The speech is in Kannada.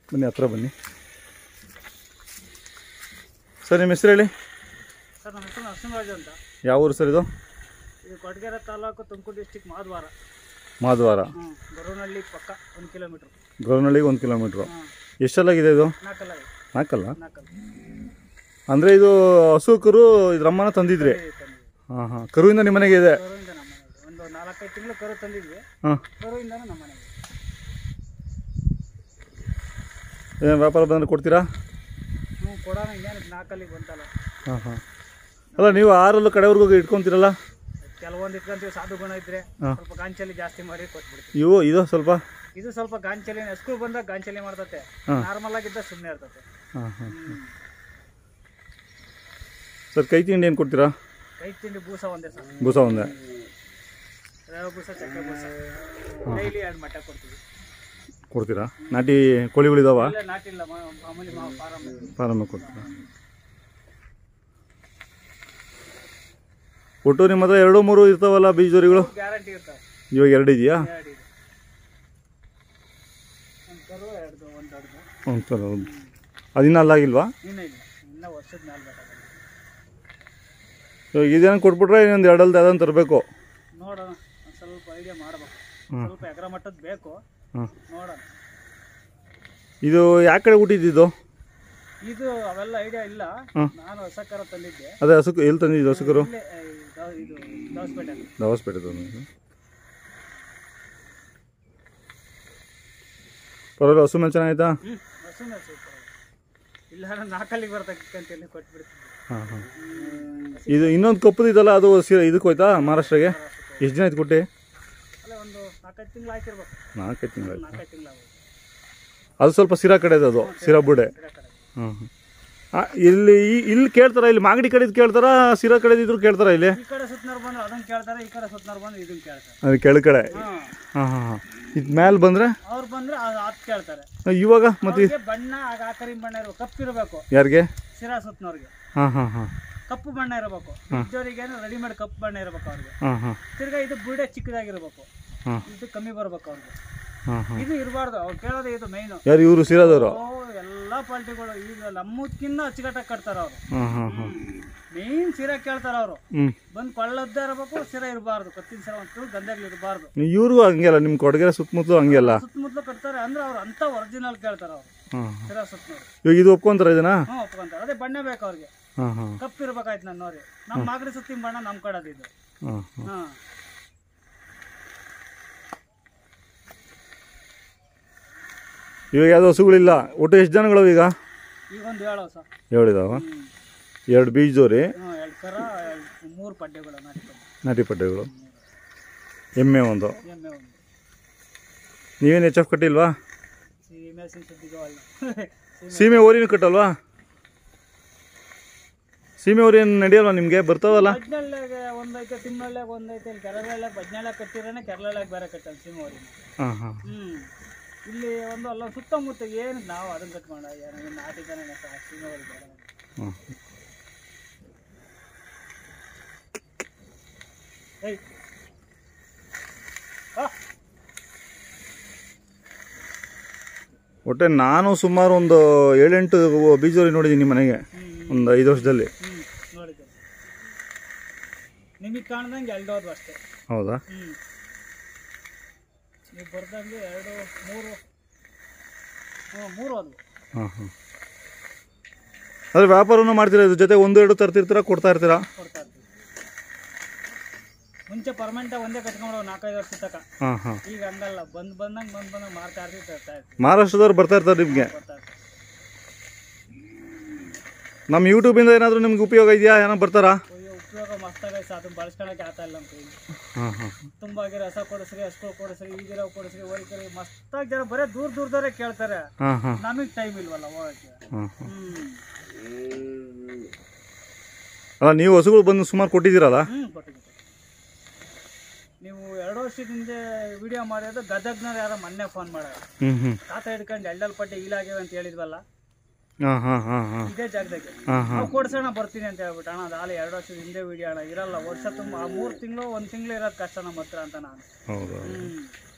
ಬನ್ನಿ ಹತ್ರ ಬನ್ನಿ ಸರ್ ನಿಮ್ಮ ಹೆಸರು ಹೇಳಿ ಸರ್ ನಮ್ಮ ಹೆಸರು ನರಸಿಂಹರಾಜು ಅಂತ ಯಾವ ಊರು ಸರ್ ಇದು ಇದು ಕೊಡಗೆರೆ ತಾಲೂಕು ತುಮಕೂರು ಡಿಸ್ಟಿಕ್ ಮಾದ್ವಾರ ಮಾಧವಾರ ಹ್ಞೂ ಗೊರವನಹಳ್ಳಿ ಪಕ್ಕ ಒಂದು ಕಿಲೋಮೀಟ್ರ್ ಗೌರನಹಳ್ಳಿಗೆ ಒಂದು ಕಿಲೋಮೀಟ್ರು ಹಾಂ ಎಷ್ಟೆಲ್ಲಾಗಿದೆ ಇದು ನಾಲ್ಕಲ್ಲ ಇದೆ. ನಾಲ್ಕಲ್ಲ ನಾಲ್ಕಲ್ಲ ಅಂದರೆ ಇದು ಹಸು ಕರು ಇದ್ರಮ್ಮನ ತಂದಿದ್ರಿ ತಂದಿದ್ವಿ. ಹಾಂ ಹಾಂ ಕರುವಿಂದ ನಿಮ್ಮ ಮನೆಗೆ ಇದೆ ಕರುವಿಂದ ನಮ್ಮ ಮನೆಗೆ ಒಂದು ನಾಲ್ಕೈದು ತಿಂಗಳು ಕರು ತಂದಿದ್ವಿ ಹಾಂ ಕರುವಿಂದನೂ ನಮ್ಮ ಮನೆಗೆ ಏನು ವ್ಯಾಪಾರ ಬಂದರೆ ಕೊಡ್ತೀರಾ ಹ್ಞೂ ಕೊಡೋಣ ಇನ್ನೇನು ನಾಲ್ಕಲ್ಲಿಗೆ ಬಂತಲ್ಲ ಹಾಂ ಹಾಂ ಅಲ್ಲ ನೀವು ಆರಲ್ಲೂ ಕಡೆವರೆಗೂ ಇಟ್ಕೊತೀರಲ್ಲ ಕೆಲವೊಂದು ಇಟ್ಕೊಂತೀವಿ ಸಾಧು ಗುಣ ಇದ್ರೆ ಹಾಂ. ಸ್ವಲ್ಪ ಗಾಂಚಲಿ ಜಾಸ್ತಿ ಮಾಡಿ ಕೊಟ್ಬಿಡ್ತೀವಿ ಇವು ಇದು ಸ್ವಲ್ಪ ಇದು ಸ್ವಲ್ಪ ಗಾಂಚಲಿ ಸ್ಕೂಲ್ ಬಂದಾಗ ಗಾಂಚಲಿ ಮಾಡ್ತತೆ ಹಾಂ. ನಾರ್ಮಲ್ ಆಗಿದ್ದ ಸುಮ್ಮನೆ ಇರ್ತತೆ ಹಾಂ ಹಾಂ ಹ್ಞೂ ಸರ್ ಕೈ ತಿಂಡಿ ಏನು ಕೊಡ್ತೀರಾ ಕೈ ತಿಂಡಿ ಬೂಸ ಒಂದೇ ಸರ್ ಬೂಸ ಒಂದೇ ರವೆ ಬೂಸ ಚಕ್ಕೆ ಬೂಸ ಡೈಲಿ ಎರಡು ಮಟ್ಟ ಕೊಡ್ತೀವಿ ಕೊಡ್ತೀರಾ ನಾಟಿ ಕೋಳಿಗಳಿದಾವ ಇಲ್ಲ ನಾಟಿಲ್ಲ ಮ- ಮಾಮೂಲಿ ಮಾ ಫಾರಮ್ ಪ್ರಾರಂಭ ಕೊಡ್ತೀರಾ ಒಟ್ಟು ನಿಮ್ಮ ಹತ್ರ ಎರಡು ಮೂರು ಇರ್ತಾವಲ್ಲ ಬೀಜೋರಿಗಳು ಗ್ಯಾರಂಟಿ ಇರ್ತಾವೆ ಇವಾಗ ಎರಡು ಇದೆಯಾ ಎರಡು ಇದೆ ಒಂದು ಕರು ಎರಡು ಒಂದು ದೊಡ್ಡದು ಒಂದು ಸಲ ಹೌದು ಅದಿನ್ನ ಅಲ್ಲಾಗಿಲ್ವಾ ಇನ್ನೂ ಇಲ್ಲ ಇನ್ನೂ ವರ್ಷದ ಮೇಲೆ ಬೇಕಾಗಲ್ಲ ಇವಾಗ ಇದೇನು ಕೊಟ್ಬಿಟ್ರೆ ಇನ್ನೊಂದು ಎರಡಲ್ದು ಅದನ್ನು ತರಬೇಕು ನೋಡೋಣ ಒಂದು ಸ್ವಲ್ಪ ಐಡಿಯಾ ಮಾಡ್ಬೇಕು ಹ್ಮ್. ಸ್ವಲ್ಪ ಎಕರೆ ಮಟ್ಟದ ಬೇಕು ಹಾಂ ನೋಡೋಣ ಇದು ಯಾವ ಕಡೆ ಹುಟ್ಟಿದ್ದು ಇದು ಅವೆಲ್ಲ ಐಡಿಯಾ ಇಲ್ಲ ಹ್ಮ್. ನಾನು ಹೊಸ ಕರ ತಂದಿದ್ದೆ ಅದೇ ಹಸುಕು ಎಲ್ಲಿ ತಂದಿದ್ದು ಹಸುಕರು ಇಲ್ಲೇ, ಆ, ದ- ಇದು ದವಸಪೇಟೆಯಲ್ಲಿ ದವಾಸ್ಪೇಟೆ ತಂದಿದ್ದು ಪರವಾಗಿಲ್ಲ ಹಸು ಮೇಲೆ ಚೆನ್ನಾಯ್ತಾ ಹ್ಞೂ ಹಸುನೇ ಸೂಪರ್ ಇಲ್ಲ ನಾಲ್ಕಲ್ಲಿಗೆ ಬರ್ತಕ್ಕಂತೇಳಿ ಕೊಟ್ಬಿಡ್ತೀನಿ ಹಾಂ ಹಾಂ ಇದು ಇನ್ನೊಂದು ಕಪ್ಪದು ಇದಲ್ಲ ಅದು ಸಿ ಇದಕ್ಕೆ ಹೋಯ್ತಾ ಮಹಾರಾಷ್ಟ್ರಗೆ ಎಷ್ಟು ದಿನ ಆಯ್ತು ಕೊಟ್ಟು ಅಲ್ಲ ಒಂದು ನಾಲ್ಕೈದು ತಿಂಗಳು ಹಾಕಿರ್ಬೇಕು ನಾಲ್ಕೈದು ತಿಂಗಳು ನಾಲ್ಕೈದು ತಿಂಗಳು ಆಗೋದು ಅದು ಸ್ವಲ್ಪ ಸಿರಾ ಕಡೆದು ಅದು ಸಿರಾ ಬುಡೆ ಗಿಡ ಕಡೆ ಹಾಂ ಹಾಂ ಇಲ್ಲಿ ಈ- ಇಲ್ಲಿ ಕೇಳ್ತಾರ ಇಲ್ಲಿ ಮಾಗಡಿ ಕಡೆದು ಕೇಳ್ತಾರ ಸಿರಾ ಕಡೆದು ಇದ್ರು ಕೇಳ್ತಾರ ಇಲ್ಲಿ ಈ ಕಡೆ ಸುತ್ತನವ್ರು ಬಂದು ಅದನ್ನ ಕೇಳ್ತಾರೆ ಈ ಕಡೆ ಸುತ್ತನವ್ರು ಬಂದು ಇದನ್ನ ಕೇಳ್ತಾರೆ ಅದು ಕೆಳ ಕಡೆ ಹಾಂ ಹಾಂ ಹಾಂ ಹಾಂ ಇದು ಮೇಲೆ ಬಂದರೆ ಅವ್ರು ಬಂದ್ರೆ ಅದು ಅದು ಕೇಳ್ತಾರೆ ಇವಾಗ ಮತ್ತೆ ಅವ್ರಿಗೆ ಬಣ್ಣ ಆಗ ಆಕರಿ ಬಣ್ಣ ಇರಬೇಕು ಕಪ್ಪು ಇರಬೇಕು ಯಾರಿಗೆ ಸಿರಾ ಸುತ್ತನವ್ರಿಗೆ ಹಾಂ ಹಾಂ ಹಾಂ ಕಪ್ಪು ಬಣ್ಣ ಇರಬೇಕು ಇದ್ದವರಿಗೇನು ರೆಡಿಮೇಡ್ ಕಪ್ಪು ಬಣ್ಣ ಇರಬೇಕು ಅವ್ರಿಗೆ ಹಾಂ ಹಾಂ ತಿರ್ಗಾ ಇದು ಬುಡೆ ಚಿಕ್ಕದಾಗಿರ್ಬೇಕು ಹಾಂ ಇದು ಕಮ್ಮಿ ಬರ್ಬೇಕು ಅವ್ರಿಗೆ ಹಾಂ ಹಾಂ ಇದು ಇರಬಾರ್ದು ಅವ್ರು ಕೇಳೋದೇ ಇದು ಮೈನು ಯಾರು ಇವರು ಸಿರಾದವರು ಓ ಎಲ್ಲ ಪಾರ್ಟಿಗಳು ಈಗ ನಮ್ಮದಕ್ಕಿನ್ನ ಅಚ್ಚುಕಟ್ಟಾಗಿ ಕಟ್ತಾರ ಅವರು ಹಾಂ ಹಾಂ ಹಾಂ ಮೇನ್ ಸೀರೆ ಕೇಳ್ತಾರ ಅವರು ಹ್ಞೂ ಬಂದು ಕೊಳ್ಳದ್ದೇ ಇರಬೇಕು ಸೀರೆ ಇರಬಾರ್ದು ಕತ್ತಿನ ಸೀರೆ ಒಂದು ಗಂಧಗಳು ಇರಬಾರ್ದು ಇವ್ರಿಗೂ ಹಂಗೆ ಅಲ್ಲ ನಿಮ್ಮ ಕೊಡಗೆರೆ ಸುತ್ತಮುತ್ತಲು ಹಂಗೆ ಅಲ್ಲ ಸುತ್ತಮುತ್ತಲು ಕಟ್ತಾರೆ ಅಂದ್ರೆ ಅವ್ರು ಅಂತ ಒರಿಜಿನಲ್ ಕೇಳ್ತಾರ ಅವ್ರು ಹಾಂ ಸೀರೆ ಸುತ್ತನವ್ರು ಇವಾಗ ಇದು ಒಪ್ಕೊಂತಾರ ಇದನ್ನ ಹ್ಞೂ ಒಪ್ಕೊಂತಾರೆ ಅದೇ ಬಣ್ಣ ಬೇಕು ಅವ್ರಿಗೆ ಹಾಂ ಹಾಂ ಕಪ್ಪು ಇರ್ಬೇಕಾಯ್ತು ನನ್ನ ನೋಡಿ ನಮ್ಮ ಮಾಗಡಿ ಸುತ್ತಿನ ಬಣ್ಣ ನಮ್ಮ ಕಡೆದು ಇದು ಹಾಂ ಹಾಂ ಹಾಂ ಇವಾಗ ಯಾವ್ದು ಹಸುಗಳಿಲ್ಲ ಒಟ್ಟು ಎಷ್ಟು ಜನಗಳು ಈಗ ಈಗ ಒಂದು ಹೇಳೋ ಸರ್ ಹೇಳಿದಾವ ಹ್ಞೂ ಎರಡು ಬೀಜದವ್ರಿ ಹ್ಞೂ ಎರಡು ಕರ ಎರಡು ಮೂರು ಪಡ್ಡೆಗಳು ನಾಟಿ ಪಡ್ಡೆ ನಾಟಿ ಪಡ್ಡೆಗಳು ಎಮ್ಮೆ ಒಂದು ಎಮ್ಮೆ ಒಂದು ನೀವೇನು ಎಚ್ ಎಫ್ ಕಟ್ಟಿಲ್ವಾ ಸೀಮೆ ಸಿಂಚದಿಗೆ ಒಳ್ಳೆ ಸೀಮೆ ಓರಿನೂ ಕಟ್ಟಲ್ವಾ ಸೀಮೆ ಓರಿ ಏನು ನಡೆಯಲ್ವಾ ನಿಮಗೆ ಬರ್ತಾವಲ್ಲ ಬಜ್ನಳ್ಳಿಗೆ ಒಂದೈತೆ ತಿಮ್ಮಳ್ಳಿಗೆ ಒಂದೈತೆ ಇಲ್ಲಿ ಕೆರಳಳ್ಳಿಗೆ ಬಜ್ನಳ್ಳಿಗೆ ಕಟ್ಟಿರೋನೆ ಕೆರಳಳ್ಳಿಗೆ ಬೇರೆ ಕಟ್ಟಾನೆ ಸೀಮೋರಿ ಹಾಂ ಹಾಂ ಹ್ಞೂ ಇಲ್ಲಿ ಒಂದು ಅಲ್ಲ ಸುತ್ತಮುತ್ತ ಏನು ನಾವು ಅದನ್ನ ಕಟ್ಕೊಂಡ ಏನು ನಾಟಿ ಜನ ಸೀಮೋರಿ ಬೇಡ ಹಾಂ ಏಯ್ ಆ, ಒಟ್ಟೆ ನಾನು ಸುಮಾರು ಒಂದು ಏಳೆಂಟು ಬೀಜೋರಿ ನೋಡಿದ್ದೀನಿ ನಿಮ್ಮ ಮನೆಗೆ ಹ್ಮ್ ಒಂದು ಐದು ವರ್ಷದಲ್ಲಿ ಹ್ಞೂ ನೋಡಿದ್ದೆ ನಿಮಗೆ ಕಾಣ್ದಂಗೆ ಎಲ್ಡೋದು ಅಷ್ಟೇ ಹೌದಾ ಹ್ಞೂ ನೀವು ಬರ್ದಂಗೆ ಎರಡು ಮೂರು ಹ್ಞೂ ಮೂರು ಹೋದ್ವು ಹಾಂ ಹಾಂ ಅದೇ ವ್ಯಾಪಾರನೂ ಮಾಡ್ತೀರಾ ಇದ್ರ ಜೊತೆ ಒಂದು ಎರಡು ತರ್ತಿರ್ತೀರಾ ಕೊಡ್ತಾ ಇರ್ತೀರಾ ಕೊಡ್ತಾ ಇರ್ತೀವಿ ಮುಂಚೆ ಪರ್ಮನೆಂಟಾಗಿ ಒಂದೇ ಕಟ್ಕೊಂಡು ನಾಲ್ಕೈದು ವರ್ಷ ತನಕ ಹಾಂ ಹಾಂ ಈಗ ಹಂಗಲ್ಲ ಬಂದ್ ಬಂದಂಗೆ ಬಂದ್ ಬಂದಂಗೆ ಮಾರ್ತಾ ಇರ್ತೀವಿ ತರ್ತಾ ಇರ್ತೀವಿ ಮಹಾರಾಷ್ಟ್ರದವ್ರು ಬರ್ತಾ ಇರ್ತಾರೆ ನಿಮಗೆ ಬರ್ತಾ ಇರ್ತೀವಿ ನಮ್ಮ ಯೂಟ್ಯೂಬಿಂದ ಏನಾದರೂ ನಿಮ್ಗೆ ಉಪಯೋಗ ಇದೆಯಾ ಏನೋ ಬರ್ತಾರಾ ಅಯ್ಯೋ ಉಪಯೋಗ ಮಸ್ತಾಗೈತೆ ಅದನ್ನ ಬಳಸ್ಕೊಳಕ್ಕೆ ಆಗ್ತಾ ಇಲ್ಲ ನಮ್ಮ ಕೈಲಿ ಹಾಂ ಹಾಂ ತುಂಬ ಆಗಿರೋ ರಸ ಕೊಡಿಸ್ರಿ ಹಸ್ಗಳು ಕೊಡಿಸ್ರಿ ಈಗಿರೋ ಕೊಡಿಸ್ರಿ ಹೋಯ್ಕರಿ ಮಸ್ತಾಗಿ ಜನ ಬರೀ ದೂರ ದೂರದವರೇ ಕೇಳ್ತಾರೆ ಹಾಂ ಹಾಂ ನಮಗೆ ಟೈಮ್ ಇಲ್ವಲ್ಲ ಹೋಗಕ್ಕೆ ಹಾಂ ಹಾಂ ಹ್ಮ್ ಅಲ್ಲ ನೀವು ಹಸುಗಳು ಬಂದು ಸುಮಾರು ಕೊಟ್ಟಿದ್ದೀರಲ್ಲ ಹ್ಮ್ ಕೊಟ್ಟಿದ್ದೀನಿ ನೀವು ಎರಡು ವರ್ಷದ ಹಿಂದೆ ವಿಡಿಯೋ ಮಾಡಿರೋದು ಗದಗ್ನವ್ರು ಯಾರೋ ಮೊನ್ನೆ ಫೋನ್ ಮಾಡೋರು ಹ್ಞೂ ಹ್ಞೂ ತಾತ ಹಿಡ್ಕೊಂಡು ಎಳ್ಳಲ್ ಪಟ್ಟಿ ಇಲಾಗಿವೆ ಅಂತ ಹೇಳಿದ್ವಲ್ಲ ಹಾಂ ಹಾಂ ಹಾಂ ಹಾಂ ಇದೇ ಜಾಗದಾಗೆ ಹಾಂ ಹಾಂ ನಾವು ಕೊಡ್ಸೋಣ ಬರ್ತೀನಿ ಅಂತ ಹೇಳ್ಬಿಟ್ಟು ಅಣ್ಣ ಅದು ಎರಡು ವರ್ಷದ ಹಿಂದೆ ವಿಡಿಯೋ ಅಣ್ಣ ಇರಲ್ಲ ವರ್ಷ ತುಂಬ ಮೂರು ತಿಂಗಳು ಒಂದು ತಿಂಗಳು ಇರೋದು ಕಷ್ಟ ನಮ್ಮ ಹತ್ರ ಅಂತ ನಾನು ಹೌದು ಹ್ಮ್